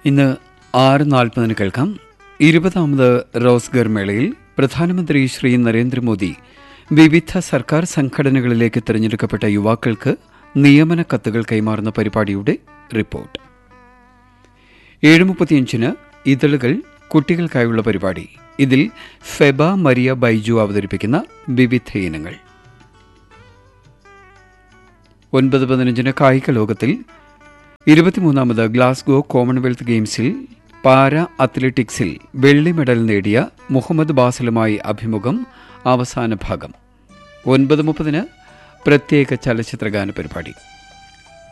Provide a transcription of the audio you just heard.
ഇന്ന് ആറ് നാൽപ്പതിന് കേൾക്കാം ഇരുപതാമത് റോസ്ഗർ മേളയിൽ പ്രധാനമന്ത്രി ശ്രീ നരേന്ദ്രമോദി വിവിധ സർക്കാർ സംഘടനകളിലേക്ക് തിരഞ്ഞെടുക്കപ്പെട്ട യുവാക്കൾക്ക് നിയമന കത്തുകൾ കൈമാറുന്ന പരിപാടിയുടെ റിപ്പോർട്ട് ഏഴ് മുപ്പത്തിയഞ്ചിന് ഇതളുകൾ കുട്ടികൾക്കായുള്ള പരിപാടി ഇതിൽ ഫെബ മരിയ ബൈജു അവതരിപ്പിക്കുന്ന വിവിധ ഇനങ്ങൾ ഒൻപത് പതിനഞ്ചിന് കായിക ലോകത്തിൽ ഇരുപത്തിമൂന്നാമത് ഗ്ലാസ്ഗോ കോമൺവെൽത്ത് ഗെയിംസിൽ പാര അത്ലറ്റിക്സിൽ വെള്ളി മെഡൽ നേടിയ മുഹമ്മദ് ബാസലുമായി അഭിമുഖം അവസാന ഭാഗം ഒൻപത് മുപ്പതിന് പ്രത്യേക ചലച്ചിത്രഗാന പരിപാടി